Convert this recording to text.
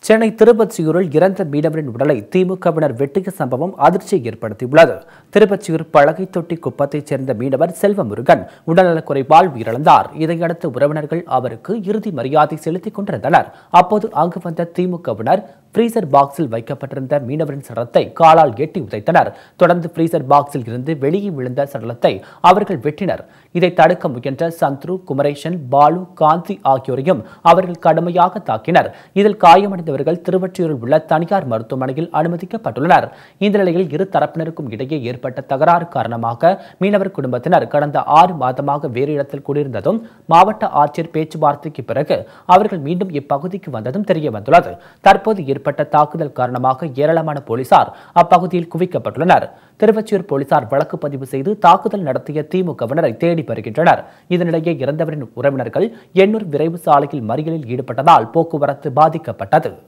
சென்னை திருப்பச்சியூரில் இறந்த மீனவரின் உடலை திமுகவினர் வெட்டிய சம்பவம் அதிர்ச்சியை ஏற்படுத்தியுள்ளது திருப்பச்சியூர் பழகை தொட்டி குப்பத்தைச் சேர்ந்த மீனவர் செல்வமுருகன் உடல்நலக் குறைவால் உயிரிழந்தார் இதையடுத்து உறவினர்கள் அவருக்கு இறுதி மரியாதை செலுத்திக் கொண்டிருந்தனர் அப்போது அங்கு வந்த திமுகவினர் ஃப்ரீசர் பாக்ஸில் வைக்கப்பட்டிருந்த மீனவரின் சடலத்தை காலால் எட்டி உதைத்தனர் தொடர்ந்து ஃப்ரீசர் பாக்ஸில் இருந்து வெளியே விழுந்த சடலத்தை அவர்கள் வெட்டினர் இதை தடுக்க முயன்ற சந்துரு குமரேசன் பாலு காந்தி ஆகியோரையும் அவர்கள் கடுமையாக தாக்கினர் இதில் காயமடைந்தவர்கள் திருவொற்றியூரில் உள்ள தனியார் மருத்துவமனையில் அனுமதிக்கப்பட்டுள்ளனர் இந்த நிலையில் இரு தரப்பினருக்கும் இடையே ஏற்பட்ட தகராறு காரணமாக மீனவர் குடும்பத்தினர் கடந்த ஆறு மாதமாக வேறு இடத்தில் குடியிருந்ததும் மாவட்ட ஆட்சியர் பேச்சுவார்த்தைக்கு பிறகு அவர்கள் மீண்டும் இப்பகுதிக்கு வந்ததும் தெரிய வந்துள்ளது தற்போது ஏற்பட்ட தாக்குதல் காரணமாக ஏராளமான போலீசார் அப்பகுதியில் குவிக்கப்பட்டுள்ளனர் திருவொற்றியூர் போலீசார் வழக்கு பதிவு செய்து தாக்குதல் நடத்திய திமுகவினரை தேடி வருகின்றனர் இதனிடையே இறந்தவரின் உறவினர்கள் எண்ணூர் விரைவு சாலையில் மறியலில் ஈடுபட்டதால் போக்குவரத்து பாதிக்கப்பட்டது